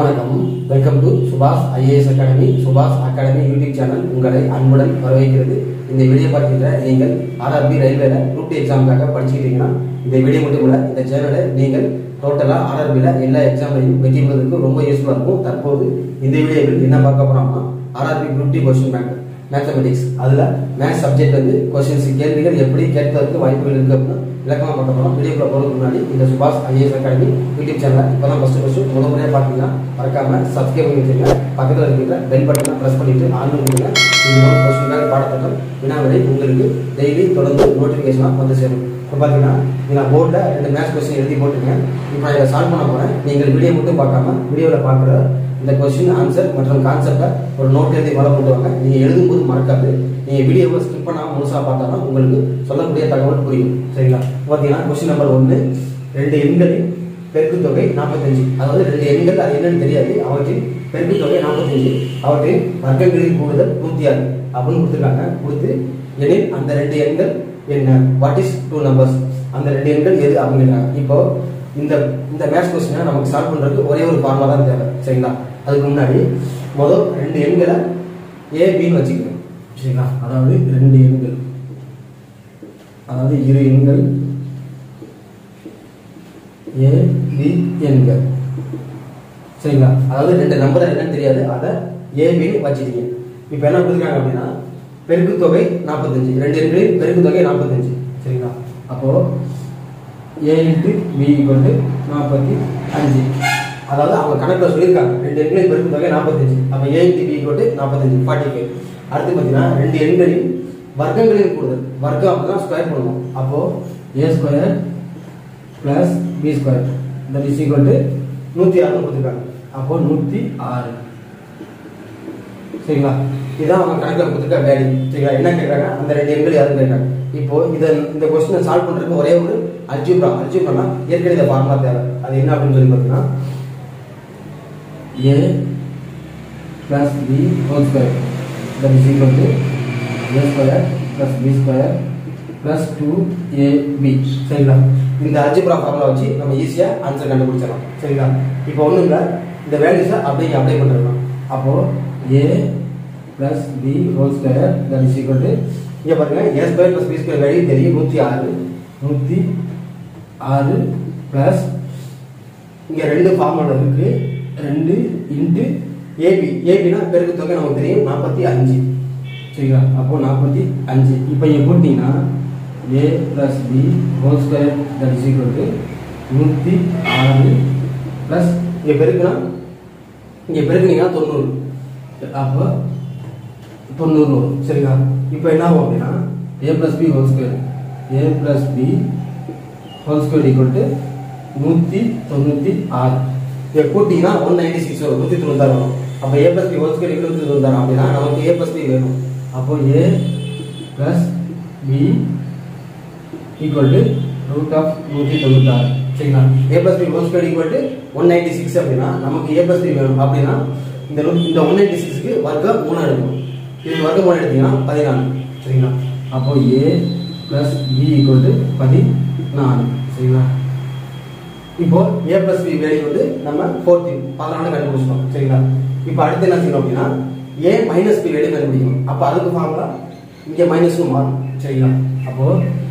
வணக்கம் welcome to Subash IAS academy Subash academy YouTube channel உங்களை அன்புடன் வரவேற்கிறது இந்த வீடியோ பார்க்கின்ற நீங்கள் ஆர்ஆர்பி ரயில்வேல குரூப் டி எக்ஸாமுக்காக படிச்சுக்கிட்டீங்கன்னா இந்த வீடியோ மட்டும் இல்ல இந்த சேனலை நீங்கள் டோட்டலாக ஆர்ஆர்பியில் எல்லா எக்ஸாம்லையும் வெற்றி பெறுவதற்கு ரொம்ப யூஸ்ஃபுல்லாக இருக்கும் தற்போது இந்த வீடியோவில் என்ன பார்க்க போறோம்னா RRB group D question bank mathematics அதில் மேத்ஸ் சப்ஜெக்ட் வந்து கொஸ்டின்ஸ் கேள்விகள் எப்படி கேட்கறதுக்கு வாய்ப்புகள் இருக்கு அப்படின்னு விளக்கமாக பார்க்க போகிறோம் வீடியோக்குள்ள போகிறதுக்கு முன்னாடி இந்த சுபாஷ் ஐஏஎஸ் அகாடமி யூடியூப் சேனலை இப்போ தான் ஃபஸ்ட்டு ஃபஸ்ட்டு முத முறையாக பார்த்தீங்கன்னா மறக்காம சப்ஸ்கிரைப் பண்ணி வச்சுங்க பக்கத்தில் இருக்கிற பெல் பட்டனை ப்ரெஸ் பண்ணிட்டு ஆன் கொடுங்க இது மூலம் கொஸ்டின் பேங்க் பாடத்திட்டம் வினாவிடை உங்களுக்கு டெய்லி தொடர்ந்து நோட்டிஃபிகேஷனாக வந்து சேரும் இப்போ பார்த்தீங்கன்னா நீங்கள் போர்டில் ரெண்டு மேத்ஸ் கொஸ்டின் எழுதி போட்டுங்க இப்போ நான் இதை சால்வ் பண்ண போகிறேன் நீங்கள் வீடியோ மட்டும் பார்க்காம வீடியோவில் பார்க்குற இந்த கொஸ்டின் ஆன்சர் மற்றும் கான்செப்டை ஒரு நோட் எழுதி மேலே கொண்டு வாங்க நீங்கள் எழுதும்போது மறக்காது நீங்கள் வீடியோவை ஸ்கிப் பண்ணாமல் முழுசாக பார்த்தா தான் உங்களுக்கு சொல்லக்கூடிய தகவல் புரியும் சரிங்களா பார்த்தீங்கன்னா கொஸ்டின் நம்பர் ஒன்று ரெண்டு எண்களின் பெருக்குத் தொகை நாற்பத்தஞ்சு அதாவது ரெண்டு எண்கள் அது என்னன்னு தெரியாது அவற்றின் பெருக்குத் தொகை நாற்பத்தஞ்சு அவற்றின் வர்க்கங்களின் கூடுதல் நூற்றி ஆறு அப்படின்னு கொடுத்துருக்காங்க கொடுத்து எனில் அந்த ரெண்டு எண்கள் என்ன வாட் இஸ் டூ நம்பர்ஸ் அந்த ரெண்டு எண்கள் எது அப்படிங்கிறாங்க இப்போ இந்த இந்த மேத்ஸ் கொஸ்டினை நமக்கு சால்வ் பண்றதுக்கு ஒரே ஒரு ஃபார்முலா தான் தேவை சரிங்களா அதுக்கு முன்னாடி முதல் ரெண்டு எண்களை ஏ பின்னு வச்சுக்கணும் சரிங்களா அதாவது ரெண்டு எண்கள் அதாவது இரு எண்கள் ஏ பி எண்கள் சரிங்களா அதாவது ரெண்டு நம்பர் என்னன்னு தெரியாது அதை ஏ பின்னு வச்சுட்டீங்க இப்போ என்ன கொடுத்துருக்காங்க அப்படின்னா பெருக்குத் தொகை நாற்பத்தஞ்சு ரெண்டு எண்களின் பெருக்குத் தொகை நாற்பத்தஞ்சு சரிங்களா அப்போ ஏ இன்ட்டு பி ஈக்குவல் நாற்பத்தி அஞ்சு அதாவது அவங்க கணக்கில் சொல்லியிருக்காங்க ரெண்டு எண்களின் பெருக்குத் தொகை நாற்பத்தஞ்சு அப்போ ஏ இன்ட்டு பி ஈக்குவல் நாற்பத்தஞ்சு ஃபார்ட்டி ஃபைவ் அடுத்து பார்த்தீங்கன்னா ரெண்டு எண்களின் வர்க்கங்களின் கூடுதல் வர்க்கம் அப்படின்னா ஸ்கொயர் பண்ணணும் அப்போ A square plus B square that is equal to நூற்றி ஆறு கொடுத்துருக்காங்க அப்போ நூற்றி ஆறு சரிங்களா இதான் அவங்க கணக்கில் கொடுத்துருக்க வேல்யூ சரிங்களா என்ன கேட்குறாங்க அந்த ரெண்டு எண்கள் யாரும் கேட்குறாங்க இப்போ இதை இந்த கொஸ்டினை சால்வ் பண்ணுறதுக்கு ஒரே ஒரு அல்ஜிப்ரா அல்ஜிப்ரானா இயற்கணித ஃபார்முலா தேவை அது என்ன அப்படின்னு சொல்லி பார்த்தீங்கன்னா A plus B whole square that is equal to A square plus B square plus two A B சரிங்களா இந்த அல்ஜிப்ரா ஃபார்முலா வச்சு நம்ம ஈஸியாக ஆன்சர் கண்டுபிடிச்சிடலாம் சரிங்களா இப்போ ஒன்றும் இல்லை இந்த வேல்யூஸை அப்படியே அப்ளை பண்ணிடலாம் அப்போது A plus B whole square that is equal to இங்கே பாருங்க A square plus B square value தெரியும் நூற்றி ஆறு நூற்றி ஆறு ப்ளஸ் இங்கே ரெண்டு ஃபார்முலா இருக்கு ரெண்டு இன்ட்டு ஏபி ஏபினா பெருக்கு தொகை நமக்கு தெரியும் நாற்பத்தி அஞ்சு சரிங்களா அப்போ நாற்பத்தி அஞ்சு இப்போ இங்கே போட்டிங்கன்னா A plus B whole square that is equal to நூற்றி ஆறு ப்ளஸ் இங்கே பெருக்குனா இங்கே பெருக்குனீங்கன்னா தொண்ணூறு அப்போ தொண்ணூறு வரும் சரிங்களா இப்போ என்ன ஆகும் அப்படின்னா A plus B whole square A plus B whole square equal to நூற்றி தொண்ணூற்றி ஆறு இதை கூட்டிங்கன்னா ஒன் நைன்டி சிக்ஸ் வரும் நூற்றி தொண்ணூத்தாறு வரும் அப்போ A plus B whole square நூற்றி தொண்ணூத்தாறு அப்படின்னா நமக்கு ஏ ப்ளஸ் பி வேணும் அப்போ A plus B equal to root of நூற்றி தொண்ணூத்தாறு சரிங்களா A plus B whole square equal to one ninety six அப்படின்னா நமக்கு ஏ ப்ளஸ் பி வேணும் அப்படின்னா இந்த நூ- இந்த ஒன் நைன்டி சிக்ஸ்க்கு வர்க்கம் மூணு எடுக்கணும் இது வர்க்கம் மூணு எடுத்தீங்கன்னா பதினாலு சரிங்களா அப்போ A plus B equal to பதினாலு சரிங்களா இப்போ ஏ ப்ளஸ் பி வேல்யூ வந்து நம்ம ஃபோர்டீன் பதினாலு கண்டுபிடிச்சிட்டோம் சரிங்களா இப்போ அடுத்து என்ன செய்யணும் அப்படின்னா ஏ மைனஸ் பி வேல்யூ கண்டுபிடிக்கணும் அப்போ அதுக்கு ஃபார்முலா இங்கே மைனஸ்னு மாறும் சரிங்களா அப்போ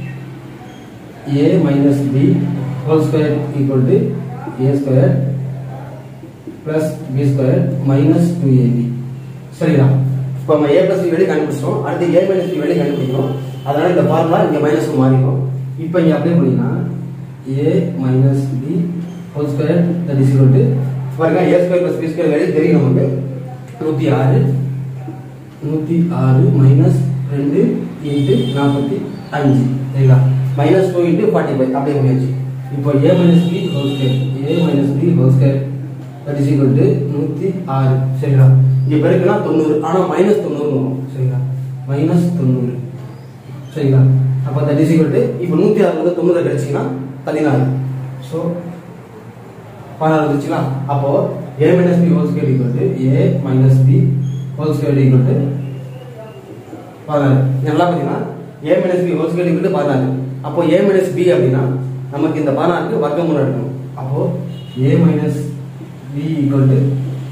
A minus B whole square equal to A square plus B square minus two AB சரிங்களா இப்போ நம்ம ஏ பிளஸ் பி வேல்யூ கண்டுபிடிச்சிட்டோம் அடுத்து ஏ மைனஸ் பி வேல்யூ கண்டுபிடிக்கணும் அதனால இந்த ஃபார்முலா இங்கே மைனஸ் மாறிடும் இப்போ இங்கே அப்ளை பண்ணீங்கன்னா A minus B whole square that is equal to பாருங்க A square plus B square value தெரியும் நமக்கு நூற்றி ஆறு நூற்றி ஆறு மைனஸ் ரெண்டு இன்ட்டு நாற்பத்தி அஞ்சு சரிங்களா minus two into forty five அப்படியே முடியாச்சு இப்போ A minus B whole square A minus B whole square that is equal to நூற்றி ஆறு சரிங்களா இங்கே பெருக்குனா தொண்ணூறு ஆனால் மைனஸ் தொண்ணூறு வரும் சரிங்களா மைனஸ் தொண்ணூறு சரிங்களா அப்போ தட் இஸ் ஈக்குவல் டு இப்போ நூற்றி ஆறு வந்து தொண்ணூறு கிடைச்சிங்கன்னா பதினாறு ஸோ பதினாறு வந்துச்சுங்களா அப்போ A minus B whole square equal to A minus B whole square equal to பதினாறு நல்லா பார்த்தீங்கன்னா A minus B whole square equal to பதினாறு அப்போ ஏ மைனஸ் பி அப்படின்னா நமக்கு இந்த பதினாறுக்கு வர்க்கமூலம் எடுக்கணும் அப்போ A minus B equal to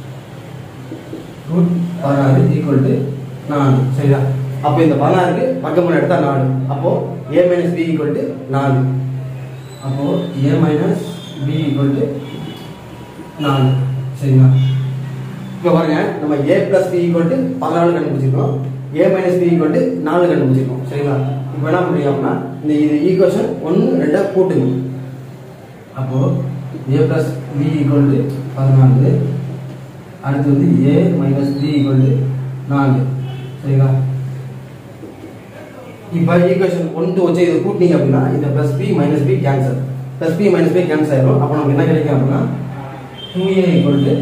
root பதினாறு ஈக்குவல் டு நாலு சரியா அப்போ இந்த பதினாறுக்கு பக்கமுறை எடுத்தா நாலு அப்போ A minus B equal to நாலு அப்போ A minus B equal to நாலு சரிங்களா இப்போ பாருங்க நம்ம A plus B equal to பதினாலு கண்டுபிடிச்சிருக்கோம் A minus B equal to நாலு கண்டுபிடிச்சிருக்கோம் சரிங்களா இப்போ என்ன பண்ணுறீங்க அப்படின்னா இந்த இது ஈக்குவேஷன் ஒன்று ரெண்டா கூட்டுங்க அப்போ A plus B equal to பதினாலு அடுத்து வந்து A minus B equal to நாலு சரிங்களா இப்போ ஈக்குவேஷன் ஒன் டூ வச்சு இதை கூட்டினீங்க அப்படின்னா இந்த plus B minus B cancel plus B minus B cancel ஆயிடும் அப்போ நமக்கு என்ன கிடைக்கும் அப்படின்னா டூ ஏ ஈக்குவல் டு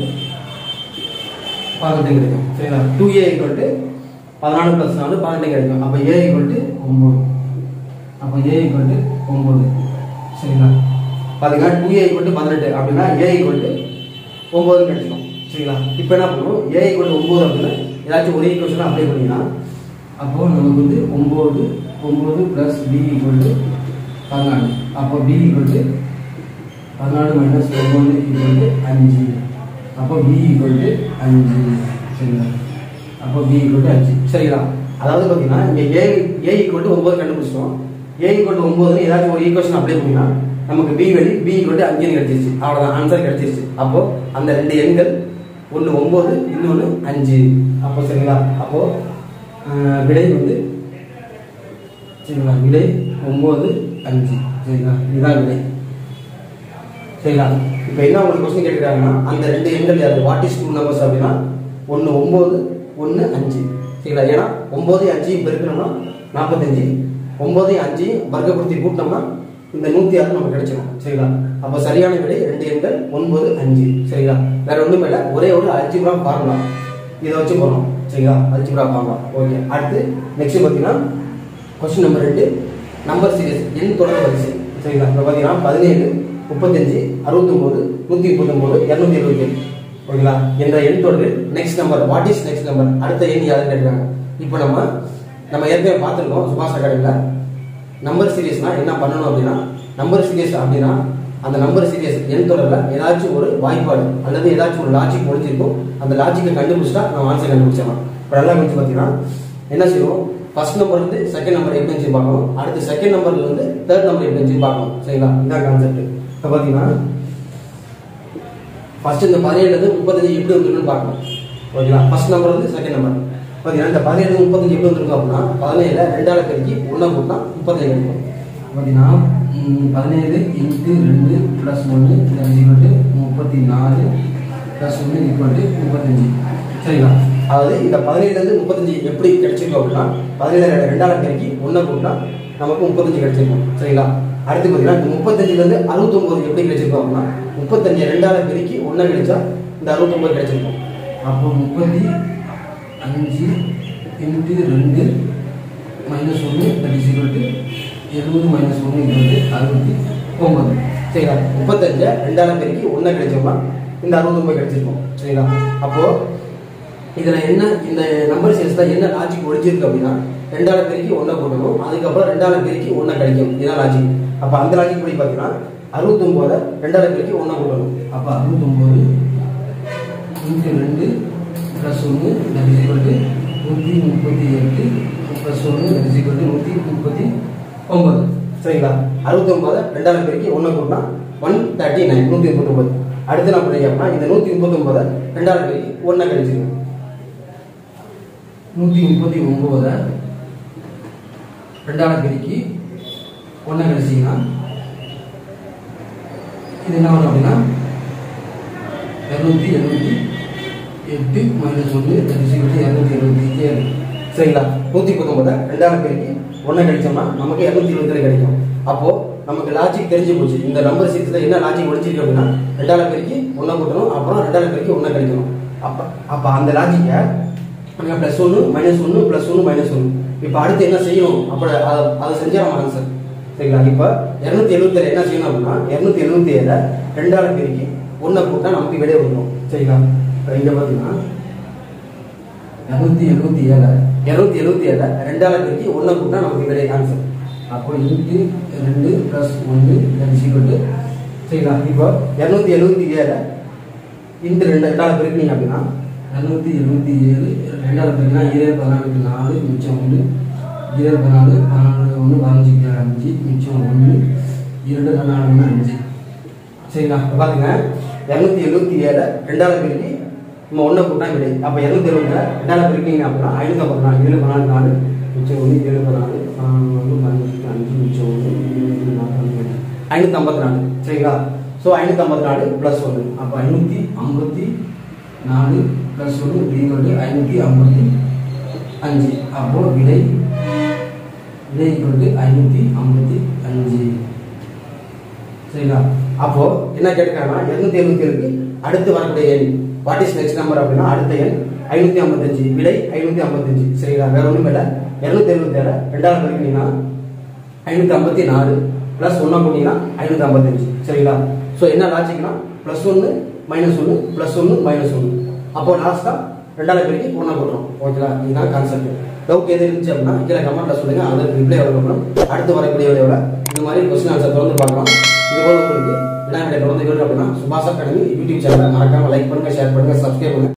பதினெட்டு கிடைக்கும் சரிங்களா டூ ஏ ஈக்குவல் டு பதினாலு ப்ளஸ் நாலு பதினெட்டு கிடைக்கும் அப்போ ஏ ஈக்குவல் டு ஒம்பது அப்போ ஏ ஈக்குவல் டு ஒம்பது சரிங்களா பார்த்தீங்கன்னா டூ ஏ ஈக்குவல் டு பதினெட்டு அப்படின்னா ஏ ஈக்குவல் டு ஒம்பது கிடைச்சிடும் சரிங்களா இப்போ என்ன பண்ணுவோம் ஏ ஈக்குவல் டு ஒம்பது அப்படின்னா ஏதாச்சும் ஒரு ஈக்குவேஷன் அப்ளை பண்ணிங்கன்னா அப்போது நமக்கு வந்து ஒம்பது ஒம்பது ப்ளஸ் பி ஈக்குவல் டு பதினாலு அப்போ பி ஈக்குவல் டு பதினாலு மைனஸ் ஒம்பது ஈக்குவல் டு அஞ்சு அப்போ பி ஈக்குவல் டு அஞ்சு சரிங்களா அப்போ பி ஈக்குவல் டு அஞ்சு சரிங்களா அதாவது பார்த்தீங்கன்னா இங்கே ஏ ஏ ஈக்குவல் டு ஒம்பது கண்டுபிடிச்சிட்டோம் ஏ ஈக்குவல் டு ஒம்பதுன்னு ஏதாச்சும் ஒரு ஈக்குவேஷன் அப்ளை பண்ணினா நமக்கு பி வெளி பி ஈக்குவல் டு அஞ்சுன்னு கிடைச்சிருச்சு அவ்வளோதான் ஆன்சர் கிடைச்சிருச்சு அப்போ அந்த ரெண்டு எண்கள் ஒன்று ஒம்பது இன்னொன்று அஞ்சு அப்போ சரிங்களா அப்போ ஆஹ், விடை வந்து சரிங்களா விடை ஒம்பது அஞ்சு சரிங்களா இதுதான் விடை சரிங்களா இப்போ என்ன உங்களுக்கு கொஸ்டின் கேட்குறாங்கன்னா அந்த ரெண்டு எண்கள் யாரு வாட் இஸ் டூ நம்பர்ஸ் அப்படின்னா ஒன்று ஒம்பது ஒன்று அஞ்சு சரிங்களா ஏன்னா ஒம்பது அஞ்சையும் பெருக்கணும்னா நாற்பத்தஞ்சு ஒம்பது அஞ்சு வர்க்கப்படுத்தி கூட்டினோம்னா இந்த நூற்றி ஆறு நமக்கு கிடைச்சிடும் சரிங்களா அப்போ சரியான விடை ரெண்டு எண்கள் ஒன்பது அஞ்சு சரிங்களா வேற ஒன்றுமே இல்லை ஒரே ஒரு அல்ஜிப்ரா ஃபார்முலா இதை வச்சு போகிறோம் சரிங்களா அல்ஜிப்ரா ஃபார்முலா ஓகே அடுத்து நெக்ஸ்ட் பார்த்தீங்கன்னா கொஸ்டின் நம்பர் ரெண்டு நம்பர் சீரிஸ் எண் தொடர் வரிசை சரிங்களா இப்போ பார்த்தீங்கன்னா பதினேழு முப்பத்தஞ்சு அறுபத்தொம்போது நூற்றி முப்பத்தொம்போது இரநூத்தி எழுபத்தி ஏழு ஓகேங்களா என்ற எண் தொடர் next number what is next number அடுத்த எண் யாருன்னு கேட்குறாங்க இப்போ நம்ம நம்ம ஏற்கனவே பார்த்துருக்கோம் சுபாஷ் அகாடமியில் நம்பர் சீரியஸ்னா என்ன பண்ணணும் அப்படின்னா நம்பர் சீரியஸ் அப்படின்னா அந்த நம்பர் சீரியஸ் எண் தொடரில் ஏதாச்சும் ஒரு வாய்ப்பாடு அல்லது ஏதாச்சும் ஒரு லாஜிக் ஒழிஞ்சிருக்கும் அந்த லாஜிக்கை கண்டுபிடிச்சிட்டா நம்ம ஆன்சர் கண்டுபிடிச்சிடலாம் இப்போ நல்லா கொஞ்சம் பார்த்தீங்கன்னா என்ன செய்வோம் ஃபர்ஸ்ட் நம்பர் இருந்து செகண்ட் நம்பர் எப்படி இருந்துச்சு பார்க்கணும் அடுத்து செகண்ட் நம்பர்ல இருந்து தேர்ட் நம்பர் எப்படி இருந்துச்சு பார்க்கணும் சரிங்களா இதான் கான்செப்ட் இப்போ பார்த்தீங்கன்னா ஃபர்ஸ்ட் இந்த பதினேழுலேருந்து முப்பத்தஞ்சு எப்படி வந்துருக்குன்னு பார்க்கணும் ஓகேங்களா ஃபர்ஸ்ட் நம்பர் வந்து செகண்ட் நம்பர் பார்த்தீங்கன்னா இந்த பதினேழு முப்பத்தஞ்சு எப்படி வந்துருக்கும் அப்படின்னா பதினேழு ரெண்டால பெருக்கி ஒன்றா கூட்டினா முப்பத்தஞ்சு கிடைக்கும் பார்த்தீங்கன்னா ம், பதினேழு இன்ட்டு ரெண்டு ப்ளஸ் ஒன்று ஈக்குவல் டு முப்பத்தி நாலு ப்ளஸ் ஒன்று ஈக்குவல் டு முப்பத்தஞ்சு சரிங்களா அதாவது இந்த பதினேழுலேருந்து முப்பத்தஞ்சு எப்படி கிடைச்சிருக்கும் அப்படின்னா பதினேழு ரெண்டால பெருக்கி ஒன்றா கூட்டினா நமக்கு முப்பத்தஞ்சு கிடைச்சிருக்கும் சரிங்களா அடுத்து பார்த்தீங்கன்னா இந்த முப்பத்தஞ்சுலேருந்து அறுபத்தொம்போது எப்படி கிடைச்சிருக்கும் அப்படின்னா முப்பத்தஞ்சு ரெண்டால பெருக்கி ஒன்றா கிடைச்சா இந்த அறுபத்தொம்போது கிடைச்சிருக்கும் அப்போ முப்பத்தி அஞ்சு இன்ட்டு ரெண்டு மைனஸ் ஒன்று தட் இஸ் ஈக்குவல் டு எழுபது மைனஸ் ஒன்று ஈக்குவல் டு அறுபத்தி ஒம்பது சரிங்களா முப்பத்தஞ்சை ரெண்டால பெருக்கி ஒன்றா கிடைச்சோம்னா இந்த அறுபத்தொம்பது கிடைச்சிருக்கும் சரிங்களா அப்போது இதில் என்ன இந்த நம்பர் சீரிஸில் என்ன லாஜிக் ஒழிஞ்சிருக்கு அப்படின்னா ரெண்டால பெருக்கி ஒன்றா போடணும் அதுக்கப்புறம் ரெண்டால பெருக்கி ஒன்றா கிடைக்கும் இதான் லாஜிக் அப்போ அந்த லாஜிக் படி பார்த்தீங்கன்னா அறுபத்தொம்போதை ரெண்டால பெருக்கி ஒன்றா போடணும் அப்போ அறுபத்தொம்போது நூற்றி ரெண்டு ப்ளஸ் ஒன்று தட் இஸ் ஈக்குவல் டு நூற்றி முப்பத்தி எட்டு ப்ளஸ் ஒன்று தட் இஸ் ஈக்குவல் டு நூற்றி முப்பத்தி ஒம்பது சரிங்களா அறுபத்தொம்போதை ரெண்டால பெருக்கி ஒன்றா கூட்டினா ஒன் தேர்ட்டி நைன் நூற்றி முப்பத்தொம்பது அடுத்து என்ன பண்ணுறீங்க அப்படின்னா இந்த நூற்றி முப்பத்தொம்போதை ரெண்டால பெருக்கி ஒன்றா கிடைச்சிருங்க நூற்றி முப்பத்தி ஒம்போதை ரெண்டால பெருக்கி ஒன்றா கிடைச்சிங்கன்னா இது என்ன வரும் அப்படின்னா இரநூத்தி எழுபத்தி எட்டு மைனஸ் ஒன்று தரிசிக்கிட்டு இரநூத்தி எழுபத்தி ஏழு சரிங்களா நூற்றி பத்தொன்பதை ரெண்டாயிரம் பெருக்கி ஒன்றை கிடைச்சோம்னா நமக்கு இரநூத்தி இருபத்தி கிடைக்கும் அப்போ நமக்கு லாஜிக் தெரிஞ்சு போச்சு இந்த நம்பர் சீட்ஸில் என்ன லாஜிக் ஒழிச்சிருக்கு அப்படின்னா ரெண்டாயிரம் பெருக்கி ஒன்றை கூட்டணும் அப்புறம் ரெண்டாயிரம் பெருக்கி ஒன்றை கிடைக்கணும் அப்போ அப்போ அந்த லாஜிக்கை நம்ம ப்ளஸ் ஒன்று மைனஸ் ஒன்று ப்ளஸ் ஒன்று மைனஸ் ஒன்று இப்போ அடுத்து என்ன செய்யணும் அப்போ அதை அதை செஞ்சா நம்ம ஆன்சர் சரிங்களா இப்போ இரநூத்தி எழுபத்தேழு என்ன செய்யணும் அப்படின்னா இரநூத்தி எழுபத்தி ஏழை ரெண்டாயிரம் பெருக்கி ஒன்றை கூட்டா நமக்கு விடை வந்துடும் சரிங்களா இப்போ இங்கே பார்த்தீங்கன்னா இரநூத்தி எழுபத்தி ஏழு இரநூத்தி எழுபத்தி ஏழு ரெண்டாயிரம் பெருக்கி ஒன்றை கூட்டா நமக்கு விடை ஆன்சர் அப்போ இன்ட்டு ரெண்டு ப்ளஸ் ஒன்று ஈக்குவல் டு சரிங்களா இப்போ இரநூத்தி எழுபத்தி ஏழு இன்ட்டு ரெண்டு ரெண்டாவது பெருக்கினீங்க அப்படின்னா இரநூத்தி எழுபத்தி ஏழு ரெண்டாவது பெருக்கினா ஏழு பதினாலுக்கு நாலு மிச்சம் ஒன்று ஏழு பதினாலு பதினாலு ஒன்று பதினஞ்சுக்கு அஞ்சு மிச்சம் ஒன்று இரண்டு நாலு ஒன்று அஞ்சு சரிங்களா இப்போ பாருங்க இரநூத்தி எழுபத்தி ஏழு ரெண்டாவது பெருக்கி நம்ம ஒன்றை கூட்டா விடை அப்போ இரநூத்தி எழுபத்தி ரெண்டாவது பெருக்கிங்க அப்படின்னா ஐநூற்றி ஐம்பத்தி நாலு ஏழு பதினாலு நாலு மிச்சம் ஒன்று ஏழு பதினாலு பதினாலு ஒன்று பதினஞ்சுக்கு அஞ்சு மிச்சம் ஒன்று இருபத்தி நாலு பதினேழு. ஐநூற்றி ஐம்பத்தி நாலு சரிங்களா ஸோ ஐநூற்றி ஐம்பத்தி நாலு ப்ளஸ் ஒன்று அப்போ ஐநூற்றி ஐம்பத்தி நாலு ப்ளஸ் ஒன்று ஈக்குவல் ஐநூற்றி ஐம்பத்தி அஞ்சு அப்போ விடை விடை ஈக்குவல் ஐநூற்றி ஐம்பத்தி அஞ்சு சரிங்களா அப்போ என்ன கேட்கறாங்கன்னா இருநூத்தி எழுபத்தி ஏழுக்கு அடுத்து வரக்கூடிய எண் வாட் இஸ் நெக்ஸ்ட் நம்பர் அப்படின்னா அடுத்த எண் ஐநூத்தி ஐம்பத்தஞ்சு விடை ஐநூத்தி ஐம்பத்தஞ்சு சரிங்களா வேற ஒன்றும் இல்லை இருநூத்தி எழுபத்தி ஏழு ரெண்டாவது படிக்கிறீங்கன்னா ஐநூத்தி ஐம்பத்தி நாலு பிளஸ் ஒன்றா போட்டீங்கன்னா ஐநூத்தி ஐம்பத்தஞ்சு சரிங்களா ஸோ என்ன லாஜிக்னா ப்ளஸ் ஒன்று மைனஸ் ஒன்று ப்ளஸ் ஒன்று மைனஸ் ஒன்று அப்போ லாஸ்ட்டாக ரெண்டாவது பெருக்கி ஒன்றா போட்டுரும் ஓகேங்களா இதுதான் கான்செப்ட் டவுட் எது இருந்துச்சு அப்படின்னா கீழே கமெண்ட்ல சொல்லுங்க அதற்கு ரிப்ளை வழங்கப்படும் அடுத்து வரக்கூடிய வீடியோவில் இந்த மாதிரி கொஸ்டின் ஆன்சர் தொடர்ந்து பார்க்கலாம் இது போல உங்களுக்கு வினாவிடை தொடர்ந்து வேணும் அப்படின்னா சுபாஷ் அகாடமி யூடியூப் சேனலை மறக்காம லைக் பண்ணுங்க ஷேர் பண்ணுங்க சப்ஸ்கிரைப் பண்ணுங்க